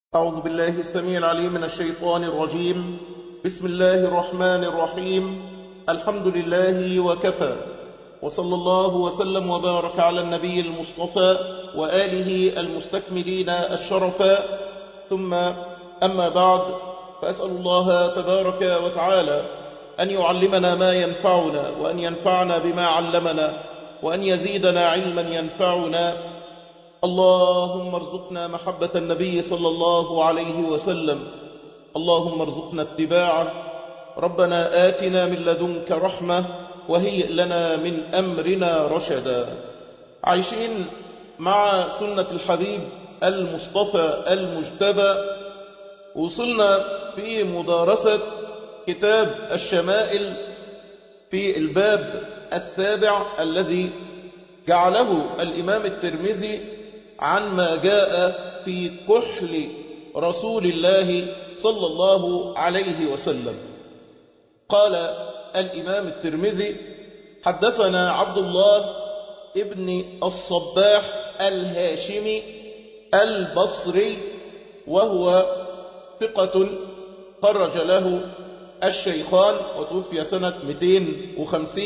أعوذ بالله السميع العليم من الشيطان الرجيم بسم الله الرحمن الرحيم الحمد لله وكفى وصلى الله وسلم وبارك على النبي المصطفى وآله المستكملين الشرفا ثم أما بعد فأسأل الله تبارك وتعالى أن يعلمنا ما ينفعنا وأن ينفعنا بما علمنا وأن يزيدنا علما ينفعنا اللهم ارزقنا محبة النبي صلى الله عليه وسلم اللهم ارزقنا اتباعه ربنا آتنا من لدنك رحمة وهيئ لنا من أمرنا رشدا عايشين مع سنة الحبيب المصطفى المجتبى وصلنا في مدارسة كتاب الشمائل في الباب السابع الذي جعله الإمام الترمذي عن ما جاء في كحل رسول الله صلى الله عليه وسلم قال الإمام الترمذي حدثنا عبد الله ابن الصباح الهاشمي البصري وهو ثقة خرج له الشيخان وتوفي سنة 250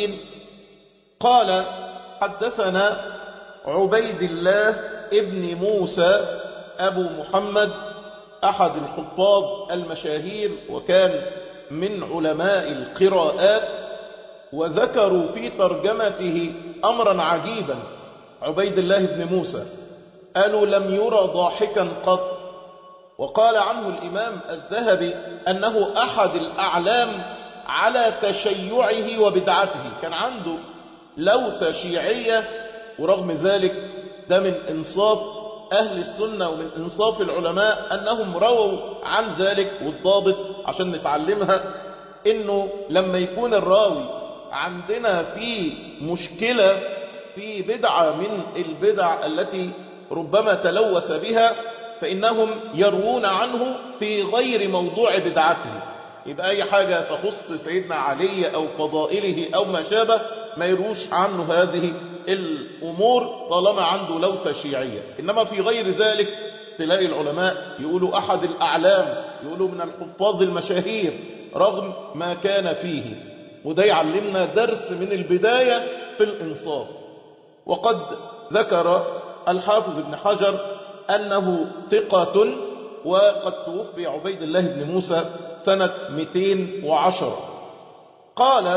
قال حدثنا عبيد الله ابن موسى أبو محمد أحد الحفاظ المشاهير وكان من علماء القراءات وذكروا في ترجمته أمرا عجيبا عبيد الله بن موسى قالوا لم يرى ضاحكا قط وقال عنه الإمام الذهبي أنه أحد الأعلام على تشيعه وبدعته كان عنده لوثة شيعية ورغم ذلك ده من إنصاف أهل السنة ومن إنصاف العلماء أنهم رووا عن ذلك والضابط عشان نتعلمها إنه لما يكون الراوي عندنا في مشكلة في بدعة من البدع التي ربما تلوث بها فإنهم يروون عنه في غير موضوع بدعته يبقى أي حاجة تخص سيدنا علي أو فضائله أو ما شابه ما يروش عنه هذه الأمور طالما عنده لوثة شيعية إنما في غير ذلك تلاقي العلماء يقولوا أحد الأعلام يقولوا من الحفاظ المشاهير رغم ما كان فيه وده يعلمنا درس من البداية في الإنصاف وقد ذكر الحافظ ابن حجر أنه ثقة وقد توفي عبيد الله بن موسى سنة 210 قال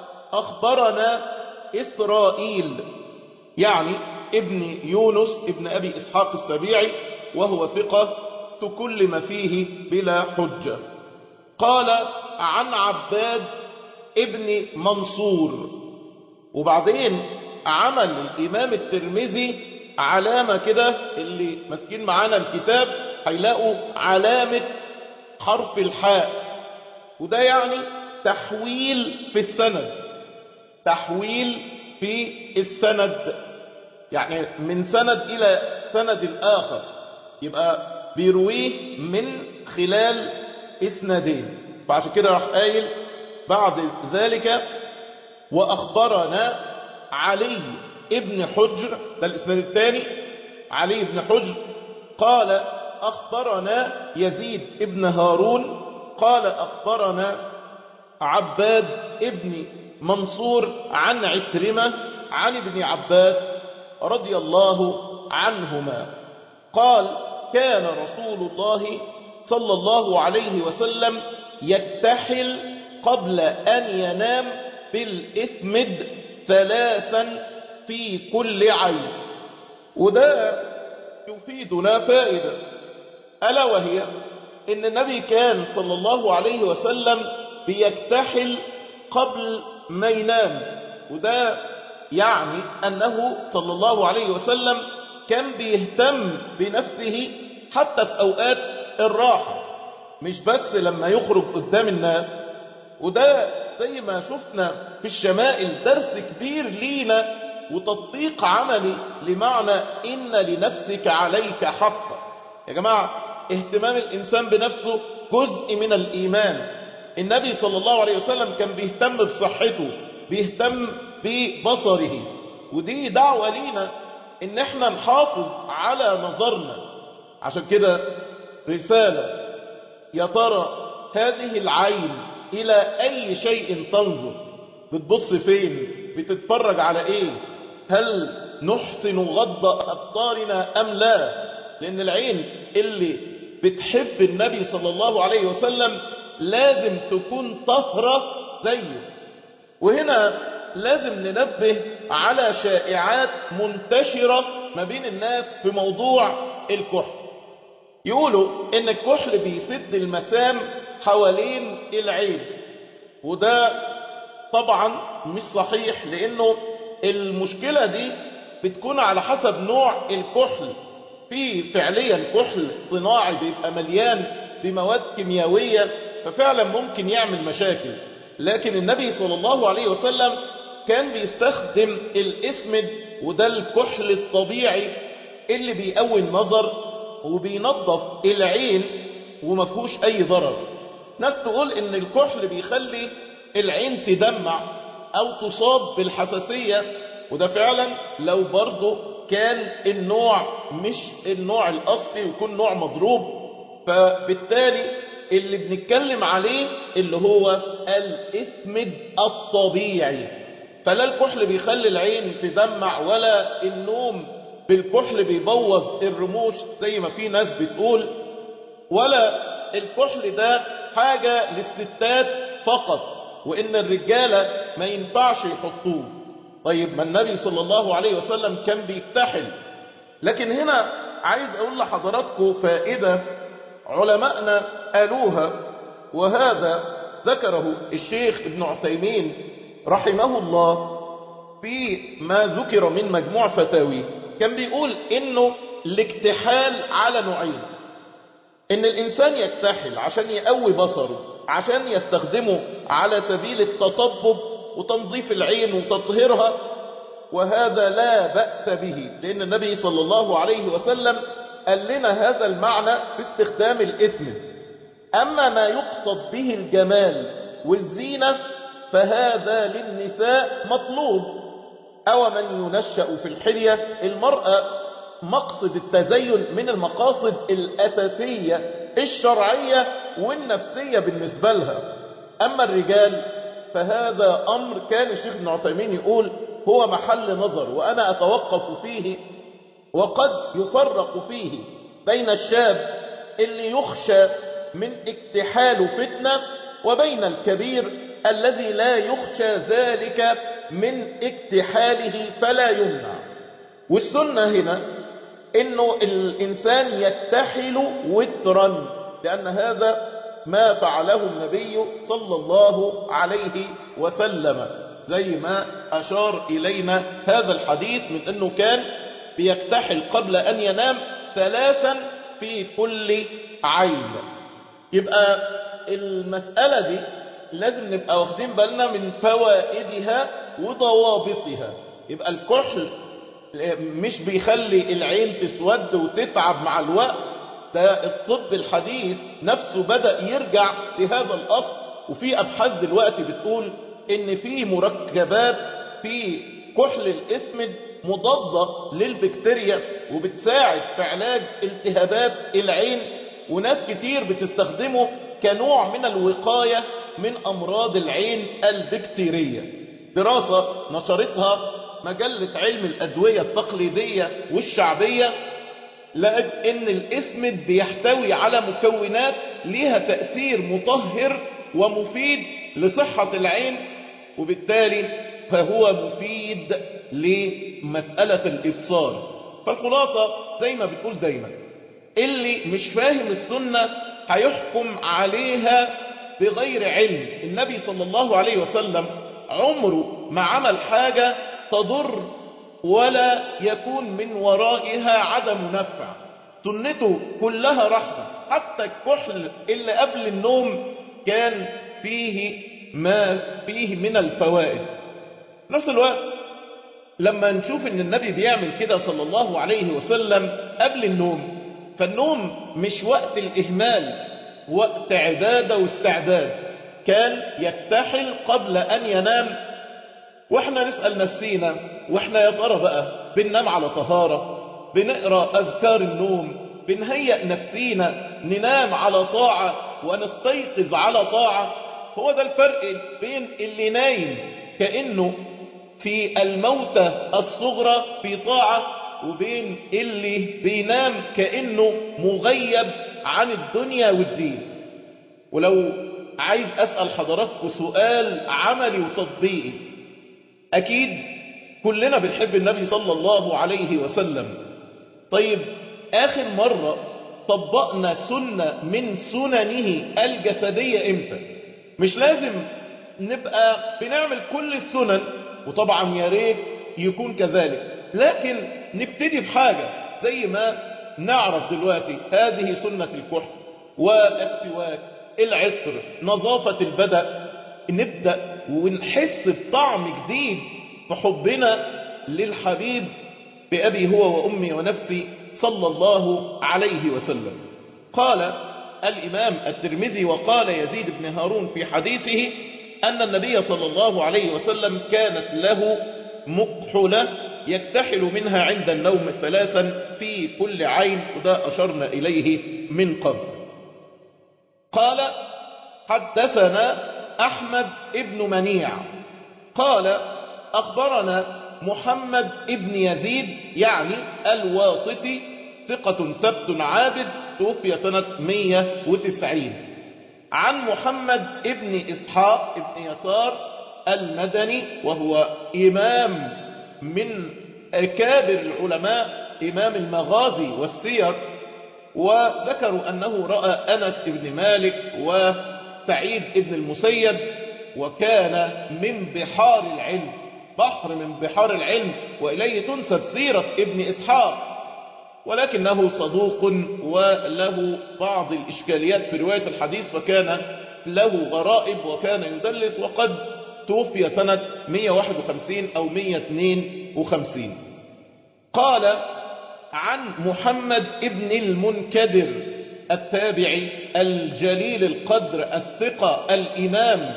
أخبرنا إسرائيل يعني ابن يونس ابن أبي إسحاق السبيعي وهو ثقة تكلم فيه بلا حجة قال عن عباد ابن منصور وبعدين عمل الإمام الترمذي علامة كده اللي ماسكين معانا الكتاب هيلاقوا علامة حرف الحاء وده يعني تحويل في السند تحويل في السند يعني من سند إلى سند آخر يبقى بيرويه من خلال اسندين فعشان كده راح قايل بعد ذلك وأخبرنا علي ابن حجر ده الاسناد الثاني علي ابن حجر قال أخبرنا يزيد ابن هارون قال أخبرنا عباد ابن منصور عن عكرمة عن ابن عباس رضي الله عنهما قال كان رسول الله صلى الله عليه وسلم يكتحل قبل أن ينام بالإثمد ثلاثا في كل عين وده يفيدنا فائدة ألا وهي إن النبي كان صلى الله عليه وسلم بيكتحل قبل ما ينام وده يعني أنه صلى الله عليه وسلم كان بيهتم بنفسه حتى في أوقات الراحة مش بس لما يخرج قدام الناس وده زي ما شفنا في الشمائل درس كبير لينا وتطبيق عملي لمعنى إن لنفسك عليك حقا يا جماعة اهتمام الإنسان بنفسه جزء من الإيمان النبي صلى الله عليه وسلم كان بيهتم بصحته بيهتم ببصره ودي دعوة لينا ان احنا نحافظ على نظرنا عشان كده رسالة يا ترى هذه العين إلى أي شيء تنظر بتبص فين بتتفرج على إيه هل نحسن غض أبصارنا أم لا لأن العين اللي بتحب النبي صلى الله عليه وسلم لازم تكون طهرة زيه وهنا لازم ننبه على شائعات منتشرة ما بين الناس في موضوع الكحل يقولوا ان الكحل بيسد المسام حوالين العين وده طبعا مش صحيح لانه المشكلة دي بتكون على حسب نوع الكحل في فعليا كحل صناعي بيبقى مليان بمواد كيميائية ففعلا ممكن يعمل مشاكل لكن النبي صلى الله عليه وسلم كان بيستخدم الاسمد وده الكحل الطبيعي اللي بيقوي النظر وبينظف العين وما فيهوش اي ضرر ناس تقول ان الكحل بيخلي العين تدمع او تصاب بالحساسية وده فعلا لو برضه كان النوع مش النوع الاصلي ويكون نوع مضروب فبالتالي اللي بنتكلم عليه اللي هو الاسمد الطبيعي فلا الكحل بيخلي العين تدمع ولا النوم بالكحل بيبوظ الرموش زي ما في ناس بتقول ولا الكحل ده حاجة للستات فقط وإن الرجالة ما ينفعش يحطوه طيب ما النبي صلى الله عليه وسلم كان بيكتحل لكن هنا عايز أقول لحضراتكم فائدة علماءنا قالوها وهذا ذكره الشيخ ابن عثيمين رحمه الله في ما ذكر من مجموع فتاوي كان بيقول انه الاكتحال على نوعين ان الانسان يكتحل عشان يقوي بصره عشان يستخدمه على سبيل التطبب وتنظيف العين وتطهيرها وهذا لا بأس به لأن النبي صلى الله عليه وسلم قال لنا هذا المعنى في استخدام الاسم أما ما يقصد به الجمال والزينة فهذا للنساء مطلوب أو من ينشأ في الحلية المرأة مقصد التزين من المقاصد الأساسية الشرعية والنفسية بالنسبة لها أما الرجال فهذا أمر كان الشيخ ابن عثيمين يقول هو محل نظر وأنا أتوقف فيه وقد يفرق فيه بين الشاب اللي يخشى من اكتحال فتنة وبين الكبير الذي لا يخشى ذلك من اكتحاله فلا يمنع والسنة هنا انه الانسان يكتحل وترا لان هذا ما فعله النبي صلى الله عليه وسلم زي ما اشار الينا هذا الحديث من انه كان بيكتحل قبل ان ينام ثلاثا في كل عين يبقى المسألة دي لازم نبقى واخدين بالنا من فوائدها وضوابطها يبقى الكحل مش بيخلي العين تسود وتتعب مع الوقت ده الطب الحديث نفسه بدأ يرجع لهذا الأصل وفي أبحاث دلوقتي بتقول إن في مركبات في كحل الاسمد مضادة للبكتيريا وبتساعد في علاج التهابات العين وناس كتير بتستخدمه كنوع من الوقاية من أمراض العين البكتيرية دراسة نشرتها مجلة علم الأدوية التقليدية والشعبية لقت إن الإسمد بيحتوي على مكونات ليها تأثير مطهر ومفيد لصحة العين وبالتالي فهو مفيد لمسألة الإبصار فالخلاصة زي ما بتقول دايما اللي مش فاهم السنة هيحكم عليها بغير علم النبي صلى الله عليه وسلم عمره ما عمل حاجة تضر ولا يكون من ورائها عدم نفع سنته كلها رحمة حتى الكحل اللي قبل النوم كان فيه ما فيه من الفوائد نفس الوقت لما نشوف ان النبي بيعمل كده صلى الله عليه وسلم قبل النوم فالنوم مش وقت الإهمال وقت عبادة واستعداد كان يكتحل قبل أن ينام واحنا نسأل نفسينا واحنا يا ترى بقى بننام على طهارة بنقرأ أذكار النوم بنهيئ نفسينا ننام على طاعة ونستيقظ على طاعة هو ده الفرق بين اللي نايم كأنه في الموتة الصغرى في طاعة وبين اللي بينام كأنه مغيب عن الدنيا والدين ولو عايز أسأل حضراتكم سؤال عملي وتطبيقي أكيد كلنا بنحب النبي صلى الله عليه وسلم طيب آخر مرة طبقنا سنة من سننه الجسدية إمتى مش لازم نبقى بنعمل كل السنن وطبعا يا ريت يكون كذلك لكن نبتدي بحاجة زي ما نعرف دلوقتي هذه سنة الكحل والسواك العطر نظافة البدن نبدأ ونحس بطعم جديد في حبنا للحبيب بأبي هو وأمي ونفسي صلى الله عليه وسلم قال الإمام الترمذي وقال يزيد بن هارون في حديثه أن النبي صلى الله عليه وسلم كانت له مكحلة يكتحل منها عند النوم ثلاثا في كل عين وده أشرنا إليه من قبل قال حدثنا أحمد ابن منيع قال أخبرنا محمد ابن يزيد يعني الواسطي ثقة سبت عابد توفي سنة 190 عن محمد ابن إسحاق ابن يسار المدني وهو إمام من أكابر العلماء إمام المغازي والسير وذكروا أنه رأى أنس بن مالك وسعيد بن المسيب وكان من بحار العلم بحر من بحار العلم وإليه تنسب سيرة ابن إسحاق ولكنه صدوق وله بعض الإشكاليات في رواية الحديث فكان له غرائب وكان يدلس وقد توفي سنة 151 أو 152 قال عن محمد ابن المنكدر التابعي الجليل القدر الثقة الإمام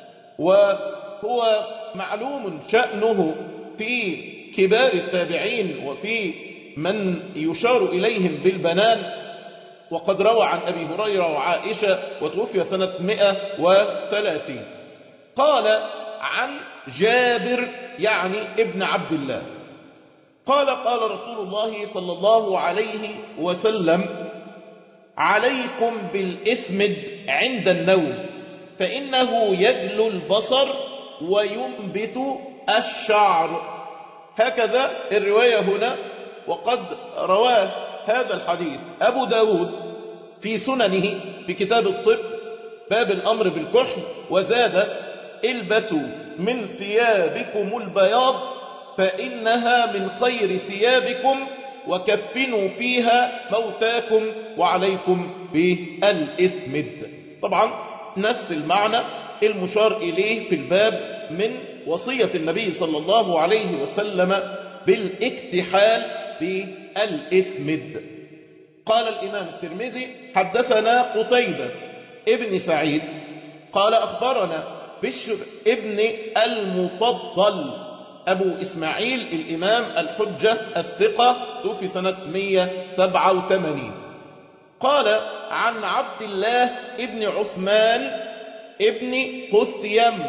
وهو معلوم شأنه في كبار التابعين وفي من يشار إليهم بالبنان وقد روى عن أبي هريرة وعائشة وتوفي سنة 130 قال عن جابر يعني ابن عبد الله قال قال رسول الله صلى الله عليه وسلم عليكم بالإسمد عند النوم فإنه يجلو البصر وينبت الشعر هكذا الرواية هنا وقد رواه هذا الحديث أبو داود في سننه في كتاب الطب باب الأمر بالكحل وزاد البسوا من ثيابكم البياض فإنها من خير ثيابكم وكفنوا فيها موتاكم وعليكم بالإسمد طبعا نفس المعنى المشار إليه في الباب من وصية النبي صلى الله عليه وسلم بالاكتحال بالإسمد قال الإمام الترمذي حدثنا قتيبة ابن سعيد قال أخبرنا بشر ابن المفضل أبو إسماعيل الإمام الحجة الثقة توفي سنة 187 قال عن عبد الله ابن عثمان ابن قثيم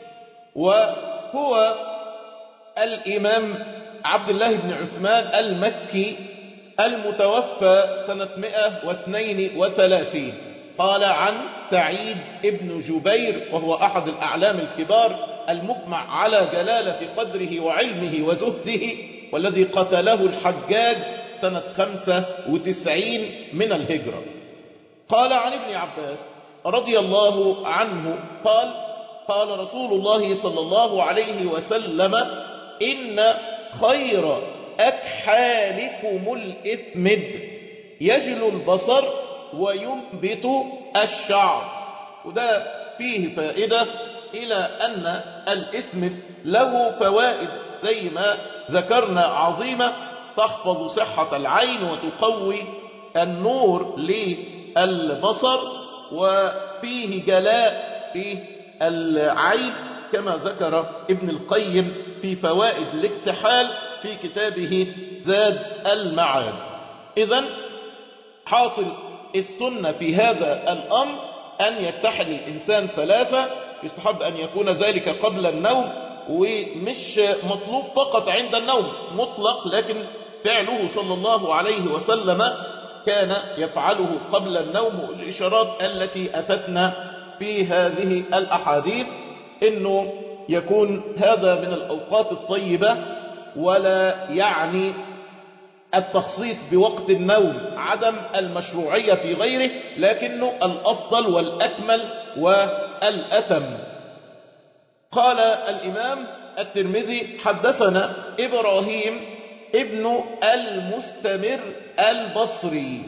وهو الإمام عبد الله بن عثمان المكي المتوفى سنة 132 قال عن سعيد ابن جبير وهو أحد الأعلام الكبار المجمع على جلالة قدره وعلمه وزهده والذي قتله الحجاج سنة 95 من الهجرة قال عن ابن عباس رضي الله عنه قال قال رسول الله صلى الله عليه وسلم إن خير أكحالكم الإثمد يجل البصر وينبت الشعر وده فيه فائدة إلى أن الإثمد له فوائد زي ما ذكرنا عظيمة تحفظ صحة العين وتقوي النور للبصر وفيه جلاء في العين كما ذكر ابن القيم في فوائد الاكتحال في كتابه زاد المعاد إذا حاصل السنة في هذا الأمر أن يكتحل الإنسان ثلاثة يستحب أن يكون ذلك قبل النوم ومش مطلوب فقط عند النوم مطلق لكن فعله صلى الله عليه وسلم كان يفعله قبل النوم الإشارات التي أتتنا في هذه الأحاديث إنه يكون هذا من الأوقات الطيبة ولا يعني التخصيص بوقت النوم عدم المشروعية في غيره لكنه الأفضل والأكمل والأتم قال الإمام الترمذي حدثنا إبراهيم ابن المستمر البصري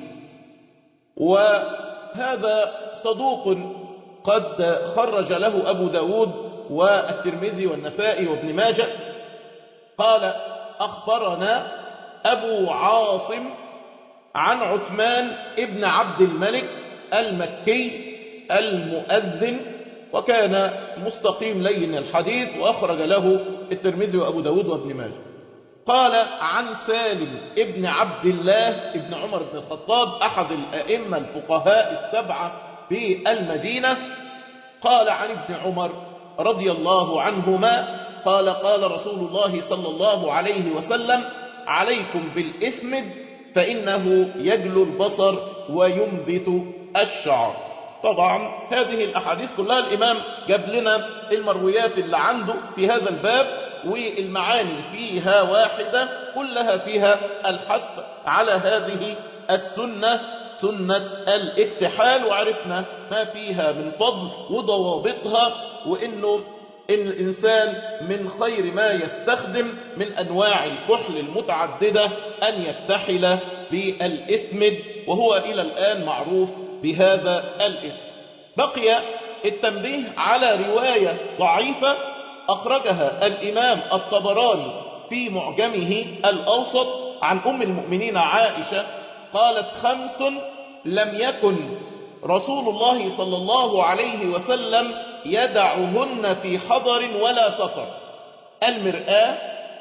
وهذا صدوق قد خرج له أبو داود والترمذي والنسائي وابن ماجه قال أخبرنا أبو عاصم عن عثمان ابن عبد الملك المكي المؤذن وكان مستقيم لين الحديث وأخرج له الترمذي وأبو داود وابن ماجه قال عن سالم ابن عبد الله ابن عمر بن الخطاب أحد الأئمة الفقهاء السبعة في المدينة قال عن ابن عمر رضي الله عنهما قال قال رسول الله صلى الله عليه وسلم عليكم بالإثمد فإنه يجلو البصر وينبت الشعر طبعا هذه الأحاديث كلها الإمام جاب لنا المرويات اللي عنده في هذا الباب والمعاني فيها واحدة كلها فيها الحث على هذه السنة سنة الاكتحال وعرفنا ما فيها من فضل وضوابطها وإنه إن الإنسان من خير ما يستخدم من أنواع الكحل المتعددة أن يكتحل بالإثمد وهو إلى الآن معروف بهذا الاسم بقي التنبيه على رواية ضعيفة أخرجها الإمام الطبراني في معجمه الأوسط عن أم المؤمنين عائشة قالت خمس لم يكن رسول الله صلى الله عليه وسلم يدعهن في حضر ولا سفر المرآة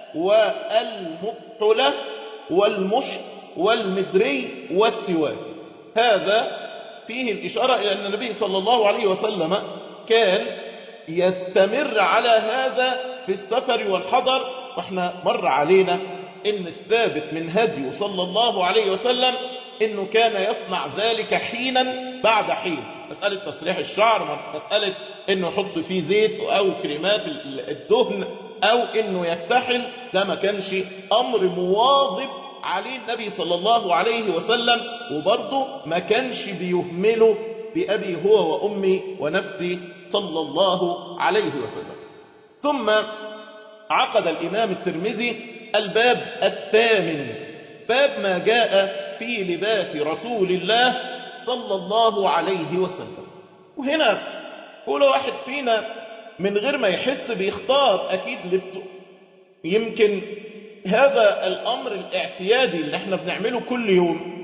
والمقحلة والمشط والمدري والسواك هذا فيه الإشارة إلى أن النبي صلى الله عليه وسلم كان يستمر على هذا في السفر والحضر واحنا مر علينا ان الثابت من هديه صلى الله عليه وسلم انه كان يصنع ذلك حينا بعد حين مسألة تصليح الشعر مسألة انه يحط فيه زيت او كريمات الدهن او انه يكتحل ده ما كانش امر مواظب عليه النبي صلى الله عليه وسلم وبرضه ما كانش بيهمله بأبي هو وأمي ونفسي صلى الله عليه وسلم ثم عقد الإمام الترمذي الباب الثامن باب ما جاء في لباس رسول الله صلى الله عليه وسلم وهنا كل واحد فينا من غير ما يحس بيختار أكيد لبسه يمكن هذا الأمر الاعتيادي اللي احنا بنعمله كل يوم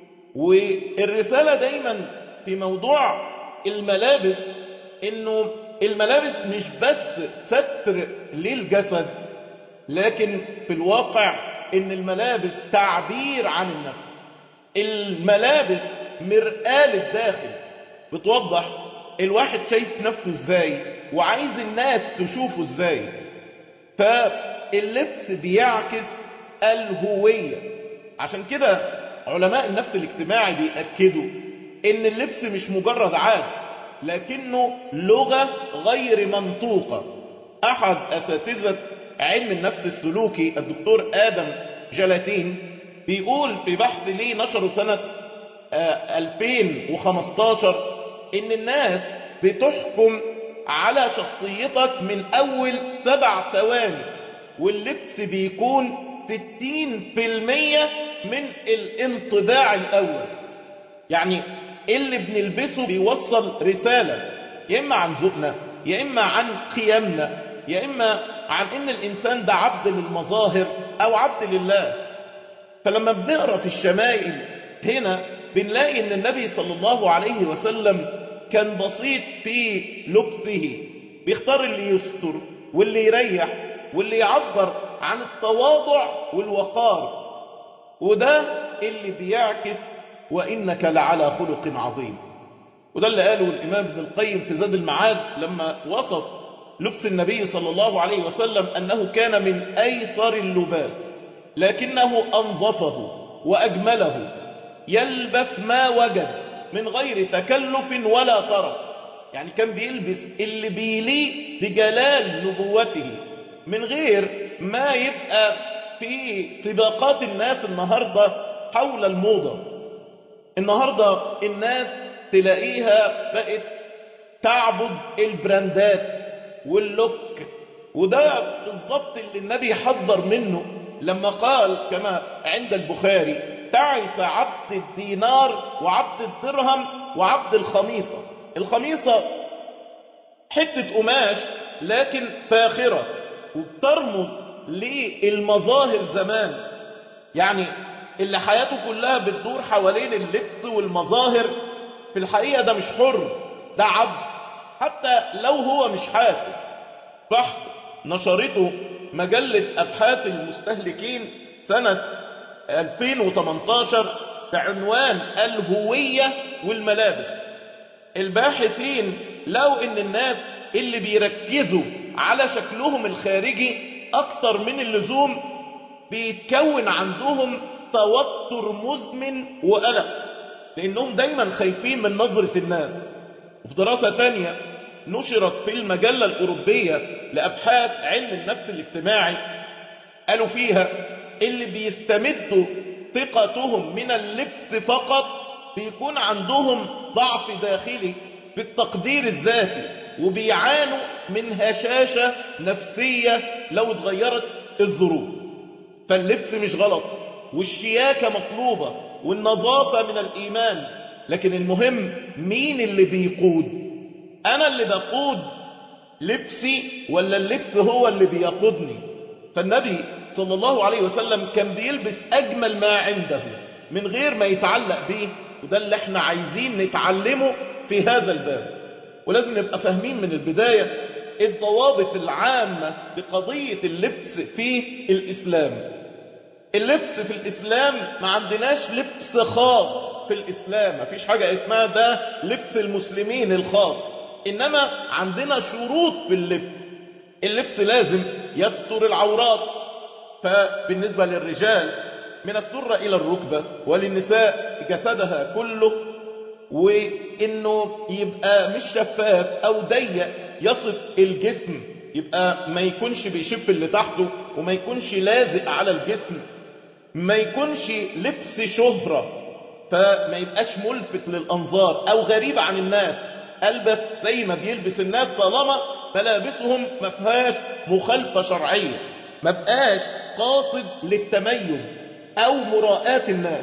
والرسالة دايما في موضوع الملابس انه الملابس مش بس ستر للجسد لكن في الواقع ان الملابس تعبير عن النفس الملابس مرآة للداخل بتوضح الواحد شايف نفسه ازاي وعايز الناس تشوفه ازاي فاللبس بيعكس الهوية عشان كده علماء النفس الاجتماعي بيأكدوا ان اللبس مش مجرد عاد لكنه لغة غير منطوقة احد اساتذة علم النفس السلوكي الدكتور ادم جلاتين بيقول في بحث ليه نشره سنة 2015 ان الناس بتحكم على شخصيتك من اول سبع ثواني واللبس بيكون 60% من الانطباع الاول يعني اللي بنلبسه بيوصل رسالة يا إما عن ذوقنا يا إما عن قيمنا يا إما عن إن الإنسان ده عبد للمظاهر أو عبد لله فلما بنقرأ في الشمائل هنا بنلاقي إن النبي صلى الله عليه وسلم كان بسيط في لبسه بيختار اللي يستر واللي يريح واللي يعبر عن التواضع والوقار وده اللي بيعكس وإنك لعلى خلق عظيم وده اللي قاله الإمام ابن القيم في زاد المعاد لما وصف لبس النبي صلى الله عليه وسلم أنه كان من أيسر اللباس لكنه أنظفه وأجمله يلبس ما وجد من غير تكلف ولا طرف يعني كان بيلبس اللي بيليق بجلال نبوته من غير ما يبقى في سباقات الناس النهاردة حول الموضة النهاردة الناس تلاقيها بقت تعبد البراندات واللوك وده بالضبط اللي النبي حذر منه لما قال كما عند البخاري تعس عبد الدينار وعبد الدرهم وعبد الخميصة الخميصة حتة قماش لكن فاخرة وبترمز للمظاهر زمان يعني اللي حياته كلها بتدور حوالين اللبس والمظاهر في الحقيقة ده مش حر ده عبد حتى لو هو مش حاسس بحث نشرته مجلة أبحاث المستهلكين سنة 2018 بعنوان الهوية والملابس الباحثين لقوا ان الناس اللي بيركزوا على شكلهم الخارجي اكتر من اللزوم بيتكون عندهم توتر مزمن وقلق لانهم دايما خايفين من نظرة الناس وفي دراسة تانية نشرت في المجلة الأوروبية لأبحاث علم النفس الاجتماعي قالوا فيها اللي بيستمدوا ثقتهم من اللبس فقط بيكون عندهم ضعف داخلي في التقدير الذاتي وبيعانوا من هشاشة نفسية لو اتغيرت الظروف فاللبس مش غلط والشياكة مطلوبة والنظافة من الإيمان لكن المهم مين اللي بيقود أنا اللي بقود لبسي ولا اللبس هو اللي بيقودني فالنبي صلى الله عليه وسلم كان بيلبس أجمل ما عنده من غير ما يتعلق به وده اللي احنا عايزين نتعلمه في هذا الباب ولازم نبقى فاهمين من البداية الضوابط العامة بقضية اللبس في الإسلام اللبس في الإسلام ما عندناش لبس خاص في الإسلام ما فيش حاجة اسمها ده لبس المسلمين الخاص إنما عندنا شروط في اللبس اللبس لازم يستر العورات فبالنسبة للرجال من السرة إلى الركبة وللنساء جسدها كله وإنه يبقى مش شفاف أو ضيق يصف الجسم يبقى ما يكونش بيشف اللي تحته وما يكونش لازق على الجسم ما يكونش لبس شهرة فما يبقاش ملفت للأنظار أو غريب عن الناس ألبس زي ما بيلبس الناس طالما ملابسهم ما فيهاش مخالفة شرعية ما بقاش قاصد للتميز أو مراءاة الناس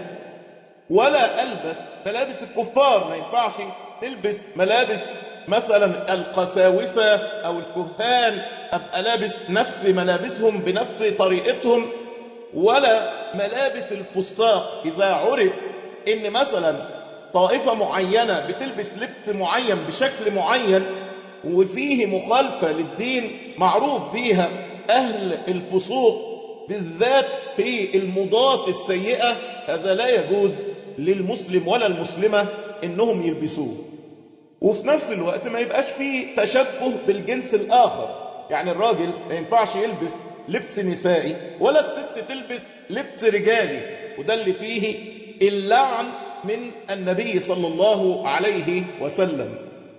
ولا ألبس ملابس الكفار ما ينفعش تلبس ملابس مثلا القساوسة أو الكهان أبقى لابس نفس ملابسهم بنفس طريقتهم ولا ملابس الفساق إذا عرف إن مثلا طائفة معينة بتلبس لبس معين بشكل معين وفيه مخالفة للدين معروف بيها أهل الفسوق بالذات في المضاد السيئة هذا لا يجوز للمسلم ولا المسلمة إنهم يلبسوه وفي نفس الوقت ما يبقاش فيه تشبه بالجنس الآخر يعني الراجل ما ينفعش يلبس لبس نسائي ولا الست تلبس لبس رجالي وده اللي فيه اللعن من النبي صلى الله عليه وسلم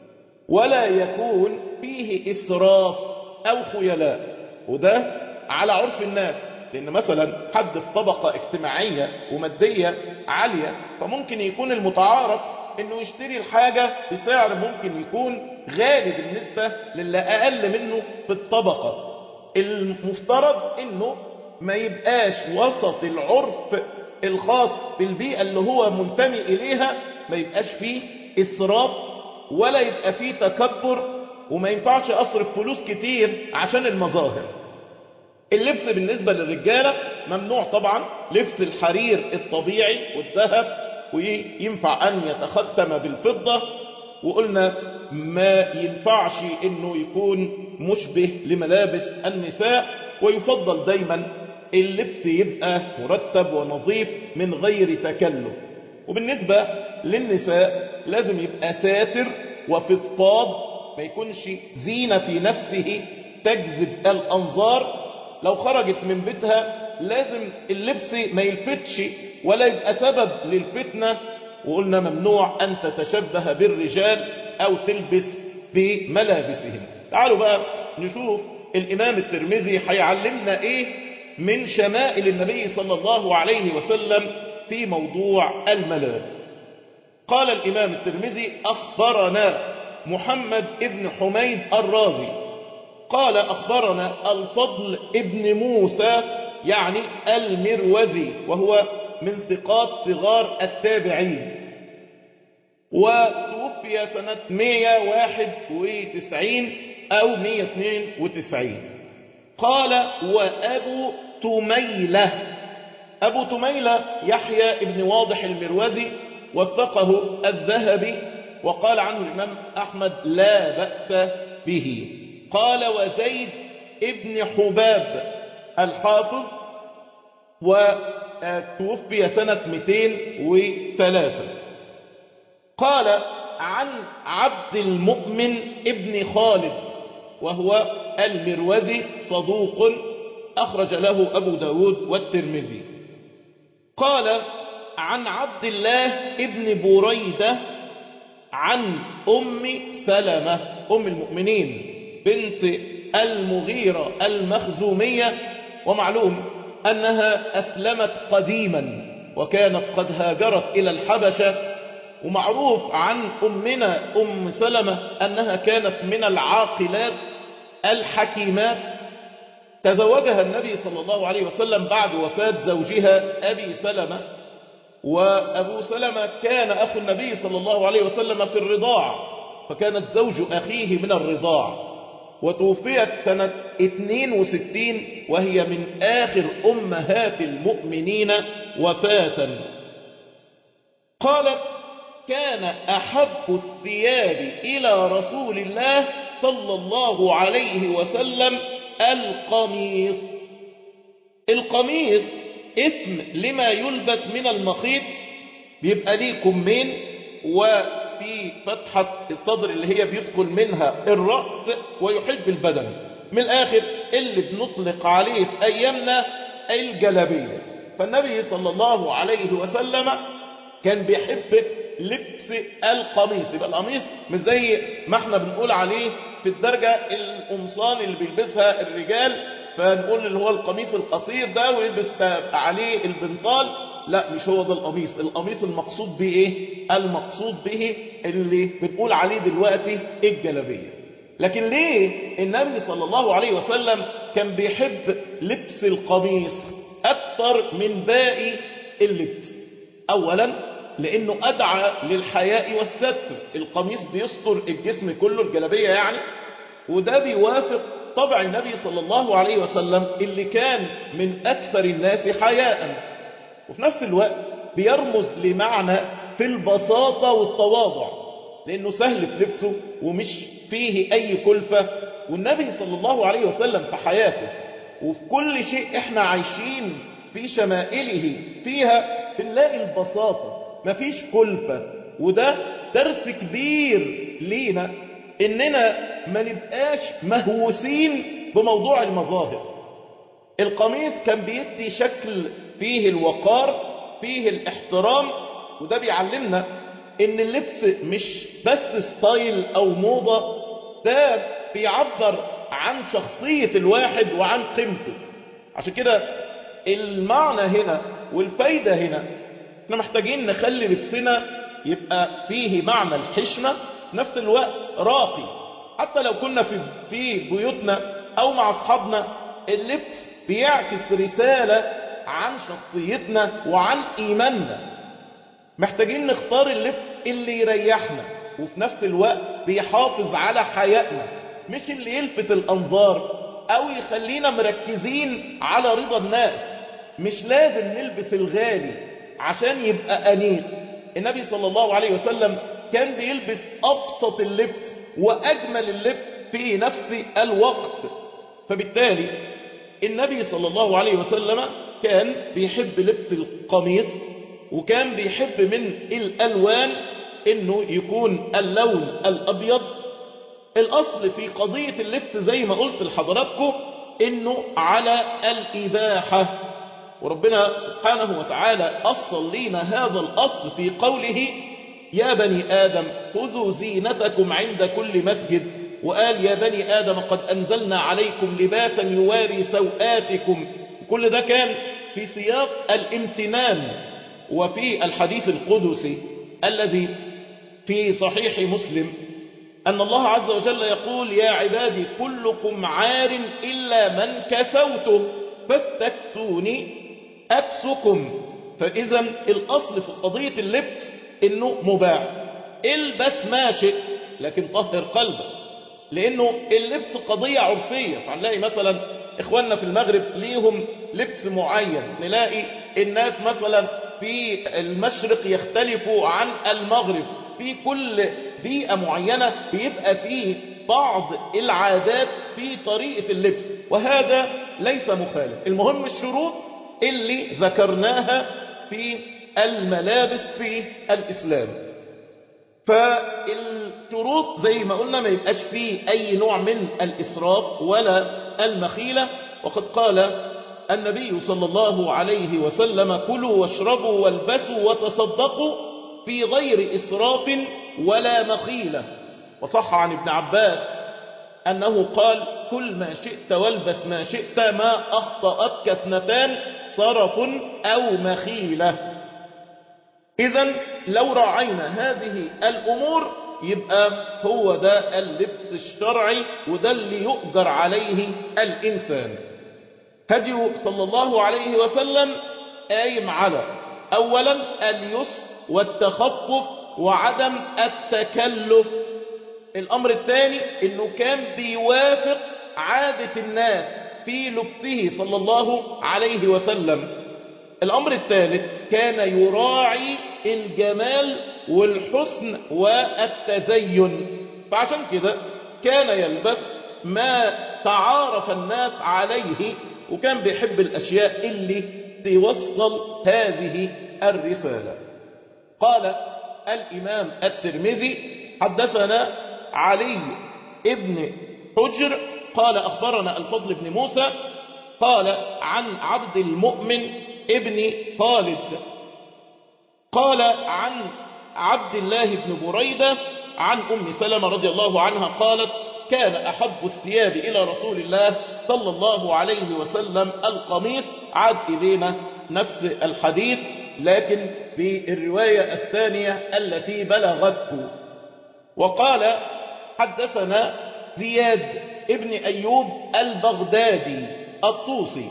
ولا يكون فيه إسراف أو خيلاء وده على عرف الناس لأن مثلا حد في طبقة اجتماعية ومادية عالية فممكن يكون المتعارف انه يشتري الحاجة بسعر ممكن يكون غالي بالنسبة للي أقل منه في الطبقة المفترض انه ما يبقاش وسط العرف الخاص بالبيئة اللي هو منتمي إليها ما يبقاش فيه إسراف ولا يبقى فيه تكبر وما ينفعش أصرف فلوس كتير عشان المظاهر اللبس بالنسبة للرجالة ممنوع طبعا لبس الحرير الطبيعي والذهب وينفع أن يتختم بالفضة وقلنا ما ينفعش انه يكون مشبه لملابس النساء ويفضل دايما اللبس يبقى مرتب ونظيف من غير تكلف وبالنسبة للنساء لازم يبقى ساتر وفضفاض ما يكونش زينة في نفسه تجذب الأنظار لو خرجت من بيتها لازم اللبس ما يلفتش ولا يبقى سبب للفتنة وقلنا ممنوع أن تتشبه بالرجال أو تلبس بملابسهم تعالوا بقى نشوف الإمام الترمذي هيعلمنا إيه من شمائل النبي صلى الله عليه وسلم في موضوع الملابس قال الإمام الترمذي أخبرنا محمد ابن حميد الرازي قال أخبرنا الفضل ابن موسى يعني المروزي وهو من ثقات صغار التابعين وتوفي سنة 191 أو 192 قال وأبو تميلة أبو تميلة يحيى ابن واضح المروزي وثقه الذهبي وقال عنه الإمام أحمد لا بأس به قال وزيد ابن حباب الحافظ وتوفي سنة 203 قال عن عبد المؤمن ابن خالد وهو المروزي صدوق أخرج له أبو داود والترمذي قال عن عبد الله ابن بريدة عن أم سلمة أم المؤمنين بنت المغيرة المخزومية ومعلوم أنها أسلمت قديما وكانت قد هاجرت إلى الحبشة ومعروف عن أمنا أم سلمة أنها كانت من العاقلات الحكيمات تزوجها النبي صلى الله عليه وسلم بعد وفاة زوجها أبي سلمة وأبو سلمة كان أخو النبي صلى الله عليه وسلم في الرضاع فكانت زوج أخيه من الرضاع وتوفيت سنة 62 وهي من آخر أمهات المؤمنين وفاة قالت كان أحب الثياب إلى رسول الله صلى الله عليه وسلم القميص القميص اسم لما يلبس من المخيط بيبقى ليه كمين وفي فتحة الصدر اللي هي بيدخل منها الرأس ويحب البدن من الآخر اللي بنطلق عليه في أيامنا الجلبية فالنبي صلى الله عليه وسلم كان بيحب لبس القميص يبقى القميص مش زي ما احنا بنقول عليه في الدرجة القمصان اللي بيلبسها الرجال فنقول اللي هو القميص القصير ده ويلبس عليه البنطال لا مش هو ده القميص القميص المقصود به ايه المقصود به اللي بنقول عليه دلوقتي الجلبية لكن ليه النبي صلى الله عليه وسلم كان بيحب لبس القميص اكتر من باقي اللبس اولا لانه ادعى للحياء والستر القميص بيستر الجسم كله الجلبية يعني وده بيوافق طبع النبي صلى الله عليه وسلم اللي كان من أكثر الناس حياء وفي نفس الوقت بيرمز لمعنى في البساطة والتواضع لأنه سهل في لبسه ومش فيه أي كلفة والنبي صلى الله عليه وسلم في حياته وفي كل شيء احنا عايشين في شمائله فيها بنلاقي البساطة مفيش كلفة وده درس كبير لينا اننا ما نبقاش مهووسين بموضوع المظاهر القميص كان بيدي شكل فيه الوقار فيه الاحترام وده بيعلمنا ان اللبس مش بس ستايل او موضة ده بيعبر عن شخصية الواحد وعن قيمته عشان كده المعنى هنا والفايدة هنا احنا محتاجين نخلي لبسنا يبقى فيه معنى الحشمة نفس الوقت راقي حتى لو كنا في في بيوتنا او مع اصحابنا اللبس بيعكس رسالة عن شخصيتنا وعن ايماننا محتاجين نختار اللبس اللي يريحنا وفي نفس الوقت بيحافظ على حياتنا مش اللي يلفت الانظار او يخلينا مركزين على رضا الناس مش لازم نلبس الغالي عشان يبقى انيق النبي صلى الله عليه وسلم كان بيلبس أبسط اللبس وأجمل اللبس في نفس الوقت فبالتالي النبي صلى الله عليه وسلم كان بيحب لبس القميص وكان بيحب من الألوان انه يكون اللون الأبيض الأصل في قضية اللبس زي ما قلت لحضراتكم انه على الإباحة وربنا سبحانه وتعالى أصل لنا هذا الأصل في قوله يا بني آدم خذوا زينتكم عند كل مسجد وقال يا بني آدم قد أنزلنا عليكم لباسا يواري سوآتكم كل ده كان في سياق الامتنان وفي الحديث القدسي الذي في صحيح مسلم أن الله عز وجل يقول يا عبادي كلكم عار إلا من كسوته فاستكسوني أكسكم فإذا الأصل في قضية اللبس إنه مباح البس ما شئت لكن طهر قلبك لأنه اللبس قضية عرفية فهنلاقي مثلا إخواننا في المغرب ليهم لبس معين نلاقي الناس مثلا في المشرق يختلفوا عن المغرب في كل بيئة معينة بيبقى فيه بعض العادات في طريقة اللبس وهذا ليس مخالف المهم الشروط اللي ذكرناها في الملابس في الإسلام فالشروط زي ما قلنا ما يبقاش فيه أي نوع من الإسراف ولا المخيلة وقد قال النبي صلى الله عليه وسلم كلوا واشربوا والبسوا وتصدقوا في غير إسراف ولا مخيلة وصح عن ابن عباس أنه قال كل ما شئت والبس ما شئت ما أخطأتك اثنتان صرف أو مخيلة إذا لو راعينا هذه الأمور يبقى هو ده اللبس الشرعي وده اللي يؤجر عليه الإنسان هدي صلى الله عليه وسلم قايم على أولا اليسر والتخفف وعدم التكلف الأمر الثاني أنه كان بيوافق عادة الناس في لبسه صلى الله عليه وسلم الأمر الثالث كان يراعي الجمال والحسن والتزين فعشان كده كان يلبس ما تعارف الناس عليه وكان بيحب الأشياء اللي توصل هذه الرسالة قال الإمام الترمذي حدثنا علي ابن حجر قال أخبرنا الفضل بن موسى قال عن عبد المؤمن ابن خالد قال عن عبد الله بن بريدة عن أم سلمة رضي الله عنها قالت كان أحب الثياب إلى رسول الله صلى الله عليه وسلم القميص عاد إلينا نفس الحديث لكن في الرواية الثانية التي بلغته وقال حدثنا زياد ابن أيوب البغدادي الطوسي